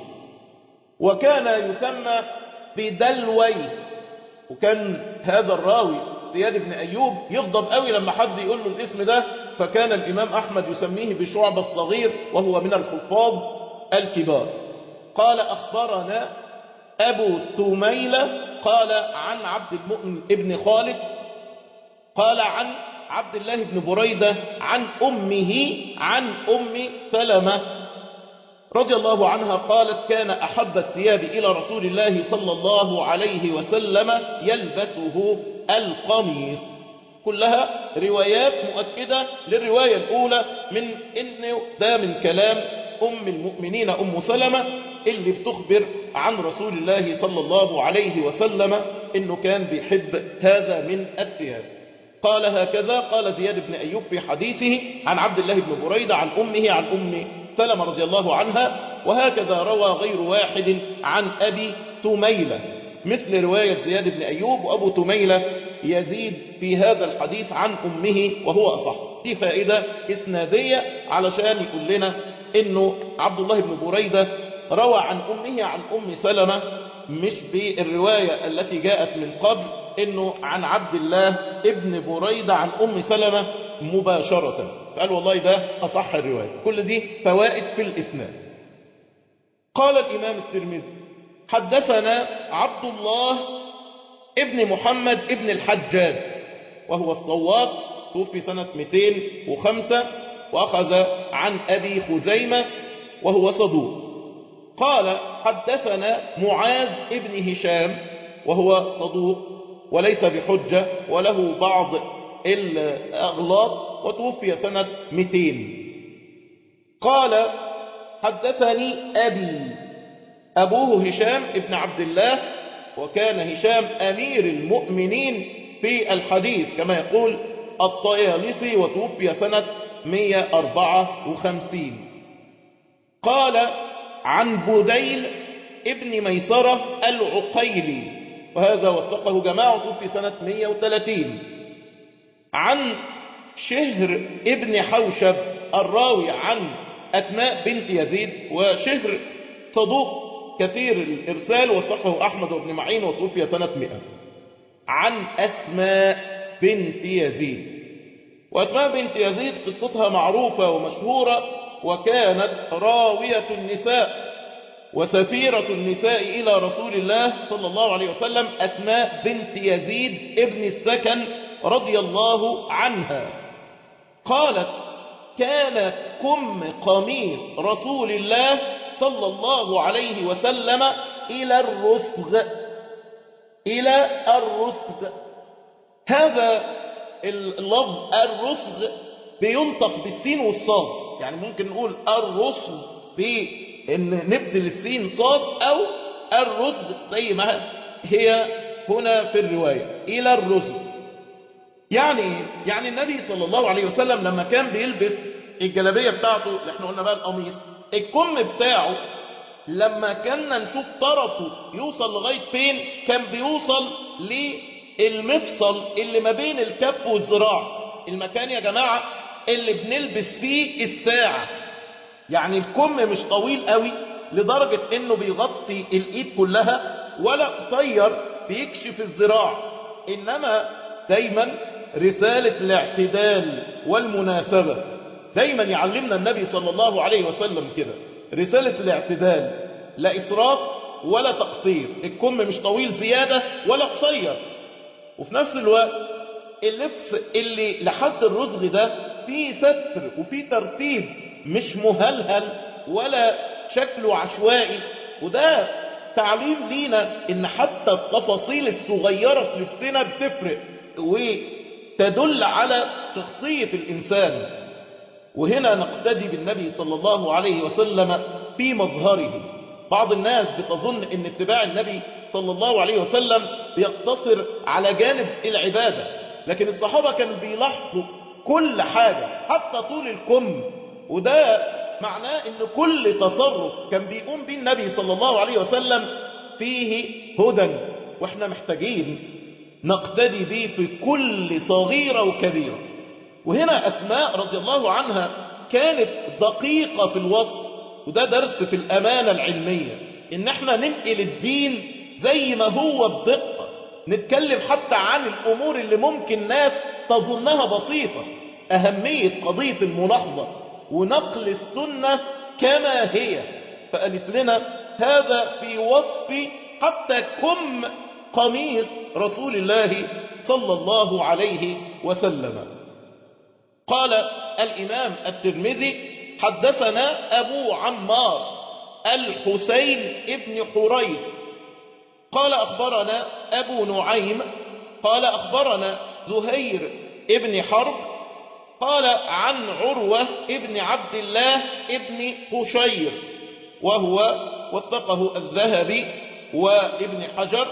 وكان يسمى بدلوي وكان هذا الراوي زياد بن أيوب يغضب قوي لما حد يقول له الاسم ده فكان الإمام أحمد يسميه بشعب الصغير وهو من الحفاظ الكبار قال أخبرنا أبو تميلة قال عن عبد المؤمن ابن خالد قال عن عبد الله بن بريدة عن أمه عن أم سلمة رضي الله عنها قالت كان أحب الثياب إلى رسول الله صلى الله عليه وسلم يلبسه القميص كلها روايات مؤكدة للرواية الأولى من إنه ده من كلام أم المؤمنين أم سلمة اللي بتخبر عن رسول الله صلى الله عليه وسلم إنه كان بيحب هذا من الثياب قال هكذا قال زياد بن أيوب في حديثه عن عبد الله بن بريدة عن أمه عن أم سلمة رضي الله عنها وهكذا روى غير واحد عن أبي تميلة مثل رواية زياد بن أيوب وأبو تميلة يزيد في هذا الحديث عن أمه وهو أصح دي فائدة إسنادية علشان يقول لنا إنه عبد الله بن بريدة روى عن أمه عن أم سلمة مش بالرواية التي جاءت من قبل إنه عن عبد الله ابن بريدة عن أم سلمة مباشرة قال والله ده أصح الرواية كل دي فوائد في الإسناد قال الإمام الترمذي حدثنا عبد الله ابن محمد ابن الحجاج وهو الصواف توفي سنة 205 وأخذ عن أبي خزيمة وهو صدوق قال حدثنا معاذ ابن هشام وهو صدوق وليس بحجة وله بعض الأغلاط وتوفي سنة 200 قال حدثني أبي أبوه هشام ابن عبد الله وكان هشام أمير المؤمنين في الحديث كما يقول الطيالسي وتوفي سنة 154 قال عن بديل ابن ميسرة العقيلي وهذا وثقه جماعة توفي سنة 130 عن شهر ابن حوشب الراوي عن أسماء بنت يزيد وشهر صدوق كثير الإرسال وثقه أحمد بن معين وتوفي سنة 100 عن أسماء بنت يزيد وأسماء بنت يزيد قصتها معروفة ومشهورة وكانت راوية النساء وسفيرة النساء إلى رسول الله صلى الله عليه وسلم أسماء بنت يزيد ابن السكن رضي الله عنها قالت كان كم قميص رسول الله صلى الله عليه وسلم إلى الرسغ إلى الرسغ هذا اللفظ الرسغ بينطق بالسين والصاد يعني ممكن نقول الرسغ بأن نبدل السين صاد أو الرسغ زي ما هي هنا في الرواية إلى الرسغ يعني يعني النبي صلى الله عليه وسلم لما كان بيلبس الجلابية بتاعته اللي احنا قلنا بقى القميص الكم بتاعه لما كنا نشوف طرفه يوصل لغاية فين كان بيوصل للمفصل اللي ما بين الكف والذراع المكان يا جماعة اللي بنلبس فيه الساعة يعني الكم مش طويل قوي لدرجة انه بيغطي الايد كلها ولا قصير بيكشف الذراع انما دايما رسالة الاعتدال والمناسبة دايما يعلمنا النبي صلى الله عليه وسلم كده رسالة الاعتدال لا إسراف ولا تقصير الكم مش طويل زيادة ولا قصير وفي نفس الوقت اللبس اللي لحد الرزغ ده فيه ستر وفيه ترتيب مش مهلهل ولا شكله عشوائي وده تعليم لينا ان حتى التفاصيل الصغيرة في لبسنا بتفرق وتدل على شخصية الإنسان وهنا نقتدي بالنبي صلى الله عليه وسلم في مظهره بعض الناس بتظن ان اتباع النبي صلى الله عليه وسلم بيقتصر على جانب العبادة لكن الصحابة كانوا بيلاحظوا كل حاجة حتى طول الكم وده معناه ان كل تصرف كان بيقوم به النبي صلى الله عليه وسلم فيه هدى واحنا محتاجين نقتدي به في كل صغيرة وكبيرة وهنا أسماء رضي الله عنها كانت دقيقة في الوصف وده درس في الأمانة العلمية إن احنا ننقل الدين زي ما هو بدقة نتكلم حتى عن الأمور اللي ممكن ناس تظنها بسيطة أهمية قضية الملاحظة ونقل السنة كما هي فقالت لنا هذا في وصف حتى كم قميص رسول الله صلى الله عليه وسلم قال الإمام الترمذي حدثنا أبو عمار الحسين ابن حريث قال أخبرنا أبو نعيم قال أخبرنا زهير ابن حرب قال عن عروة ابن عبد الله ابن قشير وهو وثقه الذهبي وابن حجر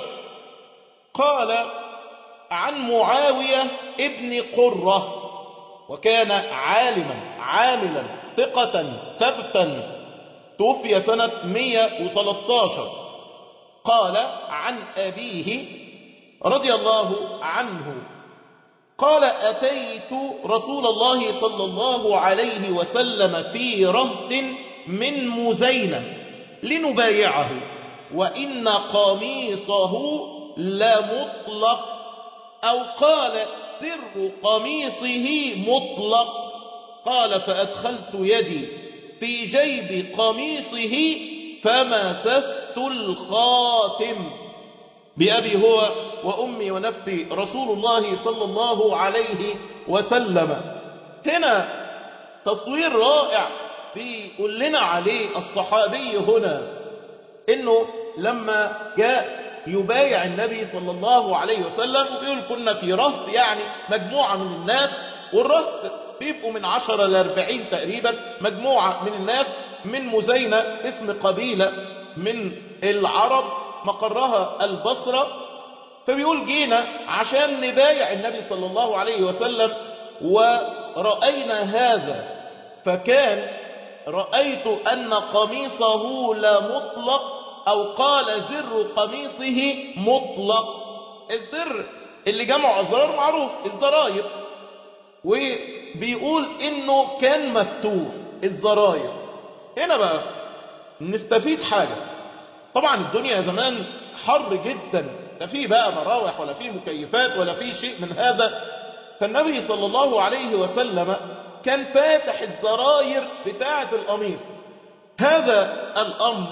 قال عن معاوية ابن قرة وكان عالما عاملا ثقة ثبتا توفي سنة 113 قال عن أبيه رضي الله عنه قال أتيت رسول الله صلى الله عليه وسلم في رهط من مزينة لنبايعه وإن قميصه لمطلق أو قال سر قميصه مطلق قال فأدخلت يدي في جيب قميصه فمسست الخاتم بأبي هو وأمي ونفسي رسول الله صلى الله عليه وسلم هنا تصوير رائع بيقول لنا عليه الصحابي هنا انه لما جاء يبايع النبي صلى الله عليه وسلم وبيقول كنا في رهط يعني مجموعة من الناس والرهط بيبقوا من عشرة لاربعين تقريبا مجموعة من الناس من مزينة اسم قبيلة من العرب مقرها البصرة فبيقول جينا عشان نبايع النبي صلى الله عليه وسلم ورأينا هذا فكان رأيت أن قميصه لا مطلق أو قال زر قميصه مطلق الزر اللي جمعه أزرار معروف الزراير وبيقول إنه كان مفتوح الزراير هنا بقى نستفيد حاجة طبعا الدنيا زمان حر جدا لا في بقى مراوح ولا في مكيفات ولا في شيء من هذا فالنبي صلى الله عليه وسلم كان فاتح الزراير بتاعة القميص هذا الأمر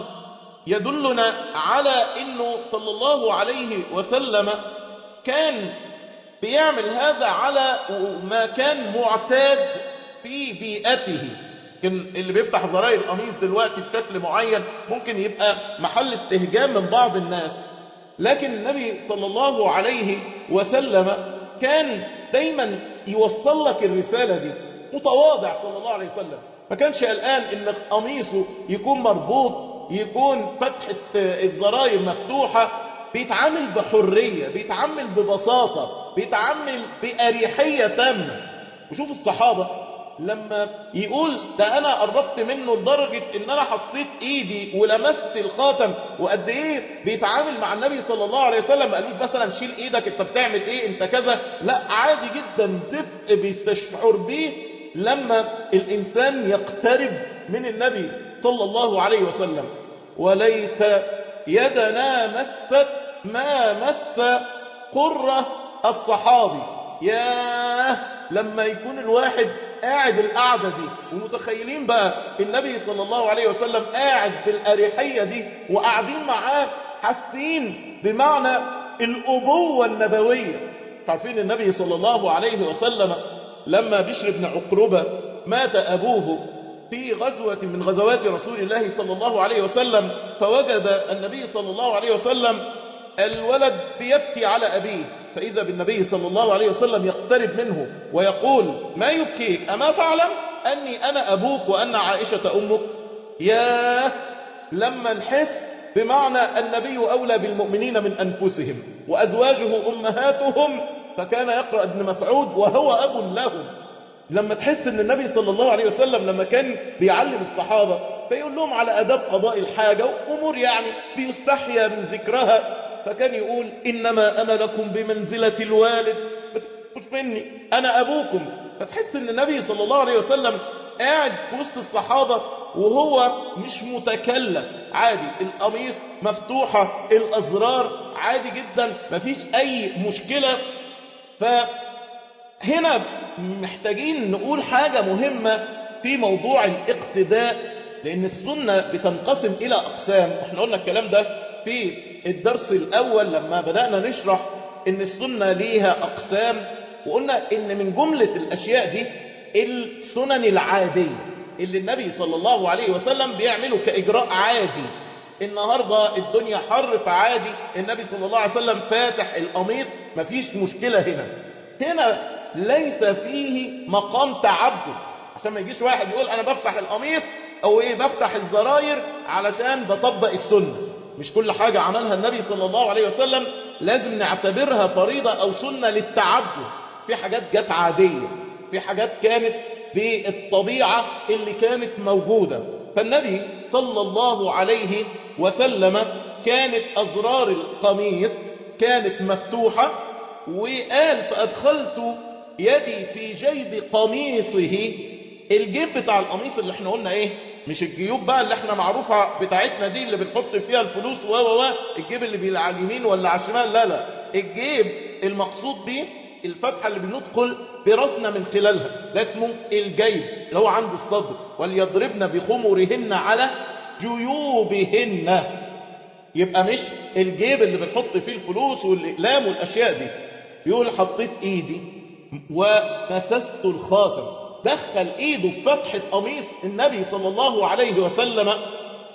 يدلنا على أنه صلى الله عليه وسلم كان بيعمل هذا على ما كان معتاد في بيئته كان اللي بيفتح زراير القميص دلوقتي بشكل معين ممكن يبقى محل استهجان من بعض الناس لكن النبي صلى الله عليه وسلم كان دايما يوصل لك الرسالة دي متواضع صلى الله عليه وسلم ما كانش قلقان ان قميصه يكون مربوط يكون فتحة الزراير مفتوحة بيتعامل بحرية بيتعامل ببساطة بيتعامل بأريحية تامة وشوف الصحابة لما يقول ده انا قربت منه لدرجة ان انا حطيت ايدي ولمست الخاتم وقد ايه بيتعامل مع النبي صلى الله عليه وسلم قال له مثلا شيل ايدك انت بتعمل ايه انت كذا لا عادي جدا دفء بتشعر بيه لما الانسان يقترب من النبي صلى الله عليه وسلم وليت يدنا مست ما مس قرة الصحابي ياه لما يكون الواحد قاعد القعدة دي ومتخيلين بقى النبي صلى الله عليه وسلم قاعد في الأريحية دي وقاعدين معاه حاسين بمعنى الأبوة النبوية عارفين النبي صلى الله عليه وسلم لما بشر بن عقربة مات أبوه في غزوة من غزوات رسول الله صلى الله عليه وسلم فوجد النبي صلى الله عليه وسلم الولد بيبكي على أبيه فإذا بالنبي صلى الله عليه وسلم يقترب منه ويقول ما يبكيك أما تعلم أني أنا أبوك وأن عائشة أمك يا لما نحس بمعنى النبي أولى بالمؤمنين من أنفسهم وأزواجه أمهاتهم فكان يقرأ ابن مسعود وهو أب لهم لما تحس ان النبي صلى الله عليه وسلم لما كان بيعلم الصحابة فيقول لهم على أداب قضاء الحاجة وأمور يعني بيستحيا من ذكرها فكان يقول إنما أنا لكم بمنزلة الوالد مش مني أنا أبوكم فتحس ان النبي صلى الله عليه وسلم قاعد في وسط الصحابة وهو مش متكلف عادي القميص مفتوحة الأزرار عادي جدا مفيش أي مشكلة فهنا محتاجين نقول حاجة مهمة في موضوع الاقتداء لأن السنة بتنقسم إلى أقسام احنا قلنا الكلام ده في الدرس الأول لما بدأنا نشرح إن السنة ليها أقسام وقلنا إن من جملة الأشياء دي السنن العادية اللي النبي صلى الله عليه وسلم بيعمله كإجراء عادي النهاردة الدنيا حر فعادي النبي صلى الله عليه وسلم فاتح القميص مفيش مشكلة هنا هنا ليس فيه مقام تعبد عشان ما يجيش واحد يقول انا بفتح القميص او ايه بفتح الزراير علشان بطبق السنة مش كل حاجة عملها النبي صلى الله عليه وسلم لازم نعتبرها فريضة او سنة للتعبد في حاجات جت عادية في حاجات كانت بالطبيعة اللي كانت موجودة فالنبي صلى الله عليه وسلم كانت أزرار القميص كانت مفتوحة وقال فأدخلت يدي في جيب قميصه الجيب بتاع القميص اللي احنا قلنا ايه مش الجيوب بقى اللي احنا معروفة بتاعتنا دي اللي بنحط فيها الفلوس و و الجيب اللي بيبقى على اليمين ولا على الشمال لا لا الجيب المقصود بيه الفتحة اللي بندخل براسنا من خلالها ده اسمه الجيب اللي هو عند الصدر وليضربن بخمرهن على جيوبهن يبقى مش الجيب اللي بنحط فيه الفلوس والإقلام والأشياء دي يقول حطيت ايدي ومسست الخاتم دخل ايده في فتحة قميص النبي صلى الله عليه وسلم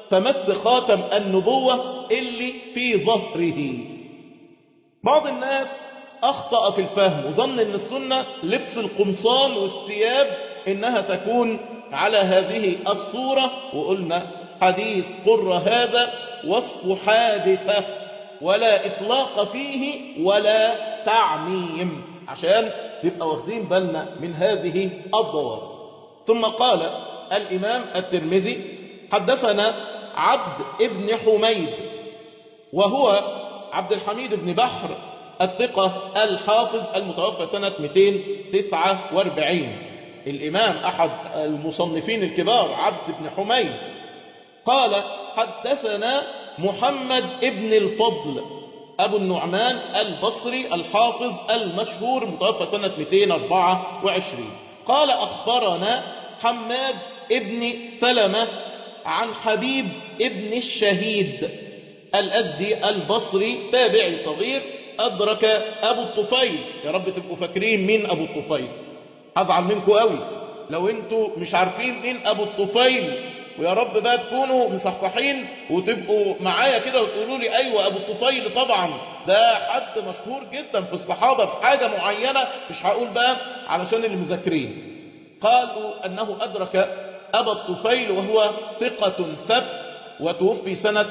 فمس خاتم النبوة اللي في ظهره بعض الناس أخطأ في الفهم وظن أن السنة لبس القمصان والثياب إنها تكون على هذه الصورة وقلنا حديث قر هذا وصف حادثة ولا إطلاق فيه ولا تعميم عشان يبقى واخدين بالنا من هذه الضوابط ثم قال الإمام الترمذي حدثنا عبد ابن حميد وهو عبد الحميد بن بحر الثقة الحافظ المتوفى سنة 249 الإمام أحد المصنفين الكبار عبد بن حميد قال حدثنا محمد ابن الفضل أبو النعمان البصري الحافظ المشهور متوفى سنة 224 قال أخبرنا حماد ابن سلمة عن حبيب ابن الشهيد الأزدي البصري تابعي صغير أدرك أبو الطفيل يا رب تبقوا فاكرين مين أبو الطفيل أزعل منكم قوي لو انتوا مش عارفين مين أبو الطفيل ويا رب بقى تكونوا مصحصحين وتبقوا معايا كده وتقولوا لي أيوة أبو الطفيل طبعا ده حد مشهور جدا في الصحابة في حاجة معينة مش هقول بقى علشان اللي مذاكرين قالوا أنه أدرك أبا الطفيل وهو ثقة ثبت وتوفي سنة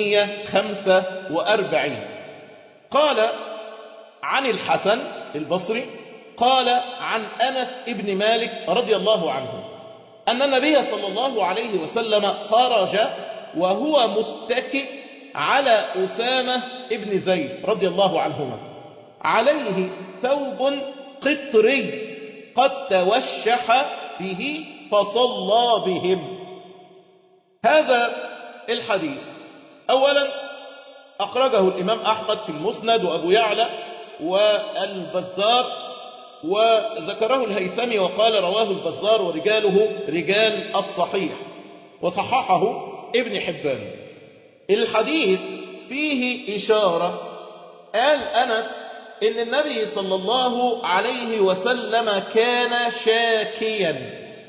145 قال عن الحسن البصري قال عن أنس ابن مالك رضي الله عنه أن النبي صلى الله عليه وسلم خرج وهو متكئ على أسامة ابن زيد رضي الله عنهما عليه ثوب قطري قد توشح به فصلى بهم هذا الحديث أولا أخرجه الإمام أحمد في المسند وأبو يعلى والبزار وذكره الهيثمي وقال رواه البزار ورجاله رجال الصحيح وصححه ابن حبان الحديث فيه إشارة قال أنس إن النبي صلى الله عليه وسلم كان شاكيا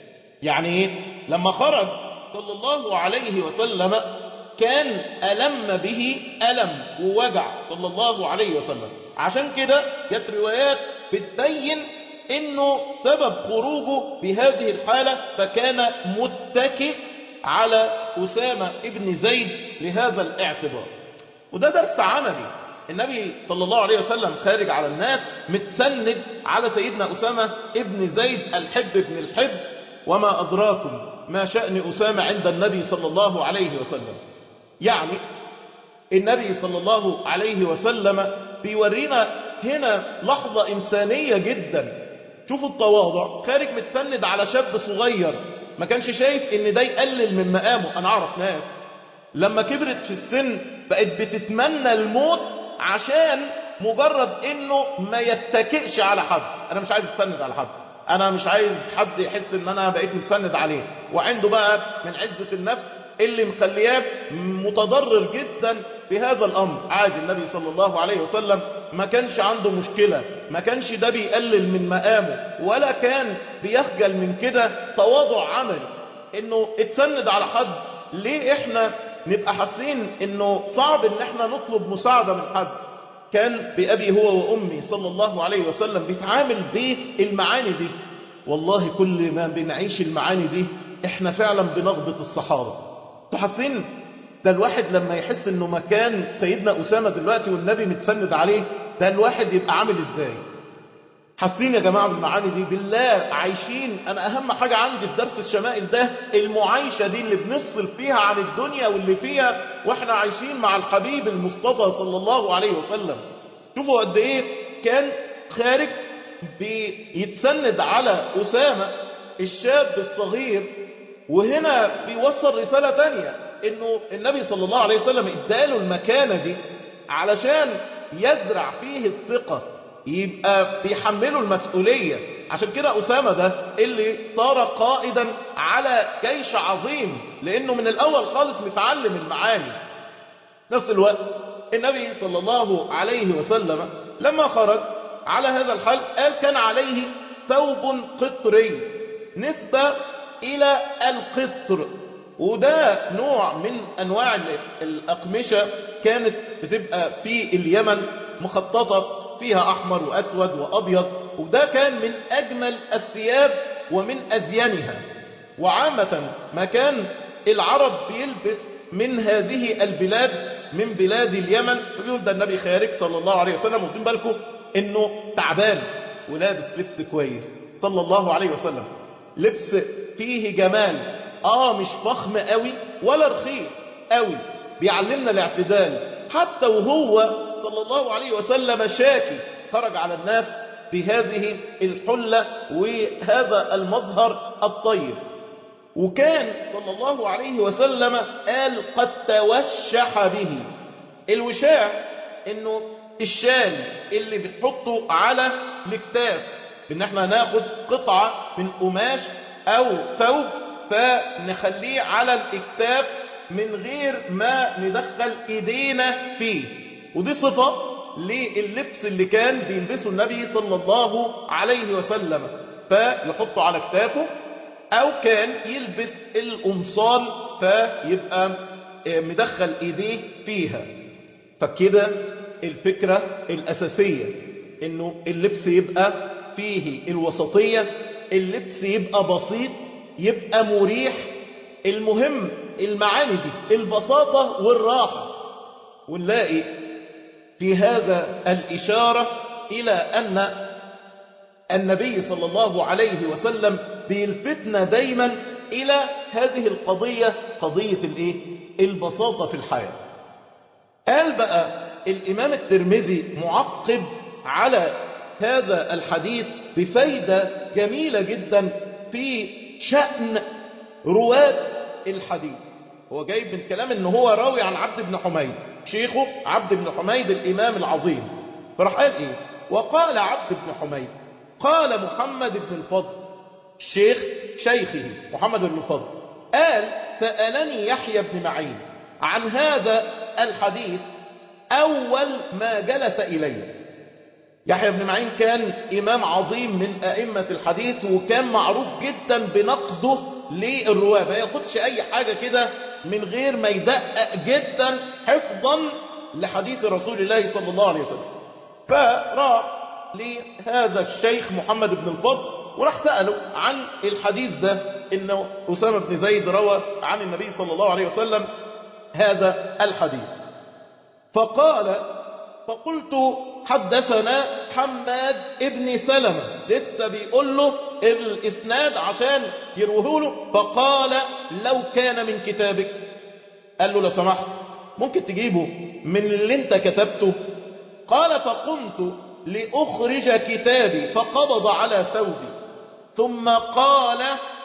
يعني لما خرج صلى الله عليه وسلم كان ألم به ألم ووجع صلى الله عليه وسلم عشان كده جت روايات بتبين انه سبب خروجه بهذه الحالة فكان متكئ على أسامة ابن زيد لهذا الاعتبار وده درس عملي النبي صلى الله عليه وسلم خارج على الناس متسند على سيدنا أسامة ابن زيد الحب ابن الحب وما أدراكم ما شأن أسامة عند النبي صلى الله عليه وسلم يعني النبي صلى الله عليه وسلم بيورينا هنا لحظة إنسانية جدا شوفوا التواضع خارج متسند على شاب صغير ما كانش شايف ان ده يقلل من مقامه انا اعرف ناس لما كبرت في السن بقت بتتمنى الموت عشان مجرد انه ما يتكئش على حد انا مش عايز اتسند على حد انا مش عايز حد يحس ان انا بقيت متسند عليه وعنده بقى من عزة النفس اللي مخلياه متضرر جدا في هذا الامر عادي النبي صلى الله عليه وسلم ما كانش عنده مشكلة ما كانش ده بيقلل من مقامه ولا كان بيخجل من كده تواضع عملي انه اتسند على حد ليه احنا نبقى حاسين انه صعب ان احنا نطلب مساعدة من حد كان بأبي هو وأمي صلى الله عليه وسلم بيتعامل بالمعاني دي والله كل ما بنعيش المعاني دي احنا فعلا بنغبط الصحابة تحسين ده الواحد لما يحس انه مكان سيدنا أسامة دلوقتي والنبي متسند عليه ده الواحد يبقى عامل ازاي حاسين يا جماعة بالمعاني دي بالله عايشين انا اهم حاجة عندي في درس الشمائل ده المعايشة دي اللي بنفصل فيها عن الدنيا واللي فيها واحنا عايشين مع الحبيب المصطفى صلى الله عليه وسلم شوفوا قد ايه كان خارج بيتسند على أسامة الشاب الصغير وهنا بيوصل رسالة تانية انه النبي صلى الله عليه وسلم اداله المكانة دي علشان يزرع فيه الثقة يبقى بيحمله المسؤولية عشان كده أسامة ده اللي صار قائدا على جيش عظيم لأنه من الأول خالص متعلم المعاني نفس الوقت النبي صلى الله عليه وسلم لما خرج على هذا الحال قال كان عليه ثوب قطري نسبة إلى القطر وده نوع من أنواع الأقمشة كانت بتبقى في اليمن مخططة فيها أحمر وأسود وأبيض وده كان من أجمل الثياب ومن أزينها وعامة ما كان العرب بيلبس من هذه البلاد من بلاد اليمن فبيقول ده النبي خارج صلى الله عليه وسلم واخدين بالكم انه تعبان ولابس لبس كويس صلى الله عليه وسلم لبس فيه جمال اه مش فخم قوي ولا رخيص قوي بيعلمنا الاعتدال حتى وهو صلى الله عليه وسلم شاكي خرج على الناس بهذه الحلة وهذا المظهر الطيب وكان صلى الله عليه وسلم قال قد توشح به الوشاح انه الشال اللي بتحطه على الاكتاف ان احنا ناخد قطعة من قماش او ثوب فنخليه على الاكتاف من غير ما ندخل ايدينا فيه ودي صفة لللبس اللي كان بيلبسه النبي صلى الله عليه وسلم فيحطه على اكتافه او كان يلبس القمصان فيبقى مدخل ايديه فيها فكده الفكرة الاساسية انه اللبس يبقى فيه الوسطية اللبس يبقى بسيط يبقى مريح المهم المعاني دي البساطة والراحة ونلاقي في هذا الإشارة إلى أن النبي صلى الله عليه وسلم بيلفتنا دايما إلى هذه القضية قضية الإيه؟ البساطة في الحياة قال بقى الإمام الترمذي معقب على هذا الحديث بفايدة جميلة جدا في شأن رواد الحديث هو جايب من كلام ان هو راوي عن عبد بن حميد شيخه عبد بن حميد الإمام العظيم فراح قال إيه وقال عبد بن حميد قال محمد بن الفضل الشيخ شيخه محمد بن الفضل قال سألني يحيى بن معين عن هذا الحديث أول ما جلس إليه يحيى بن معين كان إمام عظيم من أئمة الحديث وكان معروف جدا بنقده للرواة ما ياخدش أي حاجة كده من غير ما يدقق جدا حفظا لحديث رسول الله صلى الله عليه وسلم فراح لهذا الشيخ محمد بن الفضل وراح سأله عن الحديث ده إنه أسامة بن زيد روى عن النبي صلى الله عليه وسلم هذا الحديث فقال فقلت حدثنا حماد ابن سلمة لسه بيقول له الإسناد عشان يروه له فقال لو كان من كتابك قال له لو سمحت ممكن تجيبه من اللي انت كتبته قال فقمت لأخرج كتابي فقبض على ثوبي ثم قال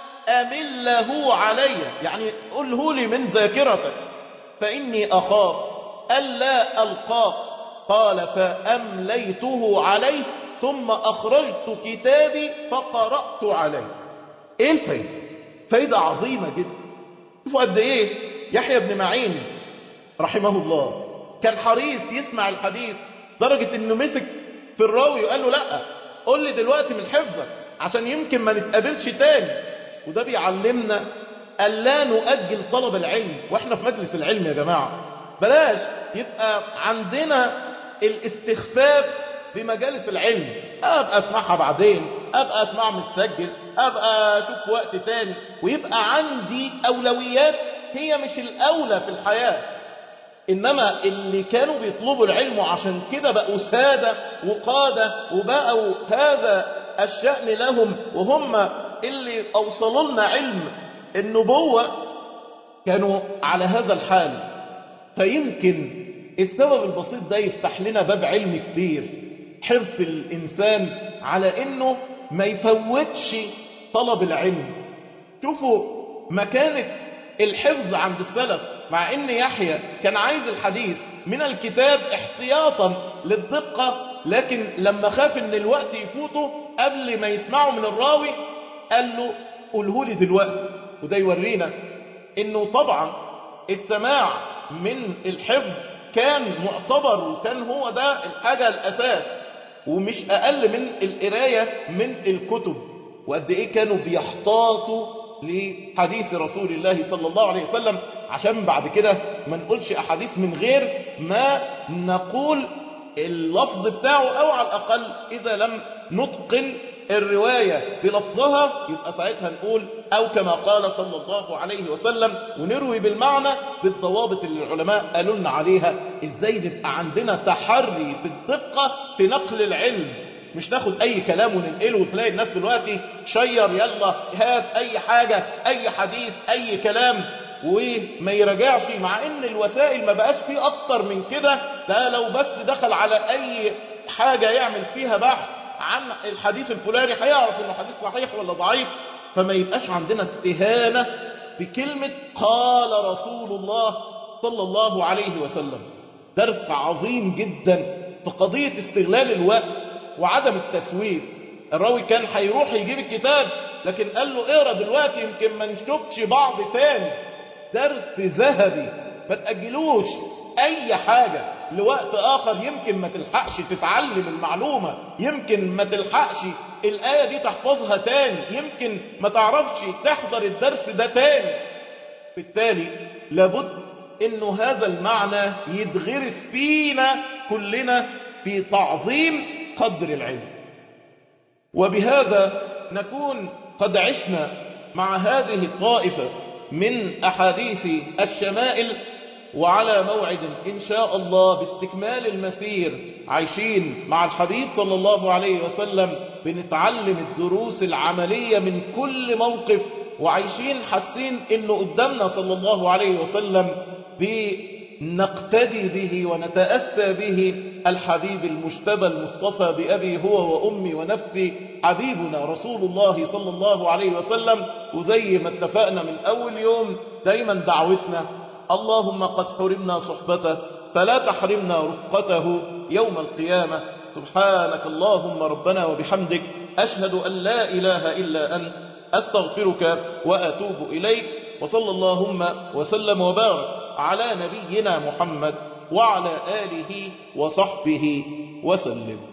أمله علي يعني قله لي من ذاكرتك فإني أخاف ألا ألقاك قال فأمليته عليه ثم أخرجت كتابي فقرأت عليه إيه الفايدة؟ فايدة عظيمة جدا شوفوا قد إيه يحيى بن معين رحمه الله كان حريص يسمع الحديث درجة إنه مسك في الراوي وقال له لا قول لي دلوقتي من حفظك عشان يمكن ما نتقابلش تاني وده بيعلمنا ألا نؤجل طلب العلم وإحنا في مجلس العلم يا جماعة بلاش يبقى عندنا الاستخفاف بمجالس العلم أبقى أسمعها بعدين أبقى أسمعها متسجل أبقى أشوف وقت تاني ويبقى عندي أولويات هي مش الأولى في الحياة إنما اللي كانوا بيطلبوا العلم عشان كده بقوا سادة وقادة وبقوا هذا الشأن لهم وهم اللي أوصلوا لنا علم النبوة كانوا على هذا الحال فيمكن السبب البسيط ده يفتح لنا باب علم كبير حرص الإنسان على إنه ما يفوتش طلب العلم شوفوا مكانة الحفظ عند السلف مع إن يحيى كان عايز الحديث من الكتاب احتياطا للدقة لكن لما خاف إن الوقت يفوته قبل ما يسمعه من الراوي قال له قوله لي دلوقتي وده يورينا إنه طبعا السماع من الحفظ كان معتبر وكان هو ده الحاجة الأساس ومش أقل من القراية من الكتب وقد إيه كانوا بيحتاطوا لحديث رسول الله صلى الله عليه وسلم عشان بعد كده ما نقولش أحاديث من غير ما نقول اللفظ بتاعه أو على الأقل إذا لم نتقن الرواية بلفظها يبقى ساعتها نقول أو كما قال صلى الله عليه وسلم ونروي بالمعنى بالضوابط اللي العلماء قالوا لنا عليها إزاي نبقى عندنا تحري بالدقة في نقل العلم مش ناخد أي كلام وننقله وتلاقي الناس دلوقتي شير يلا هات أي حاجة أي حديث أي كلام وما يراجعش مع ان الوسائل ما بقاش فيه اكتر من كده ده لو بس دخل على اي حاجة يعمل فيها بحث عن الحديث الفلاني هيعرف انه حديث صحيح ولا ضعيف فما يبقاش عندنا استهانة بكلمة قال رسول الله صلى الله عليه وسلم درس عظيم جدا في قضية استغلال الوقت وعدم التسويف الراوي كان هيروح يجيب الكتاب لكن قال له اقرا دلوقتي يمكن ما نشوفش بعض تاني درس ذهبي ما تأجلوش اي حاجة لوقت اخر يمكن ما تلحقش تتعلم المعلومة يمكن ما تلحقش الآية دي تحفظها تاني يمكن ما تعرفش تحضر الدرس ده تاني بالتالي لابد انه هذا المعنى يتغرس فينا كلنا في تعظيم قدر العلم وبهذا نكون قد عشنا مع هذه الطائفة من أحاديث الشمائل وعلى موعد إن شاء الله باستكمال المسير عايشين مع الحبيب صلى الله عليه وسلم بنتعلم الدروس العملية من كل موقف وعايشين حاسين إنه قدامنا صلى الله عليه وسلم بنقتدي به ونتأسى به الحبيب المجتبى المصطفى بأبي هو وأمي ونفسي حبيبنا رسول الله صلى الله عليه وسلم وزي ما اتفقنا من أول يوم دايما دعوتنا اللهم قد حرمنا صحبته فلا تحرمنا رفقته يوم القيامة سبحانك اللهم ربنا وبحمدك أشهد أن لا إله إلا أنت أستغفرك وأتوب إليك وصلى اللهم وسلم وبارك على نبينا محمد وعلى آله وصحبه وسلم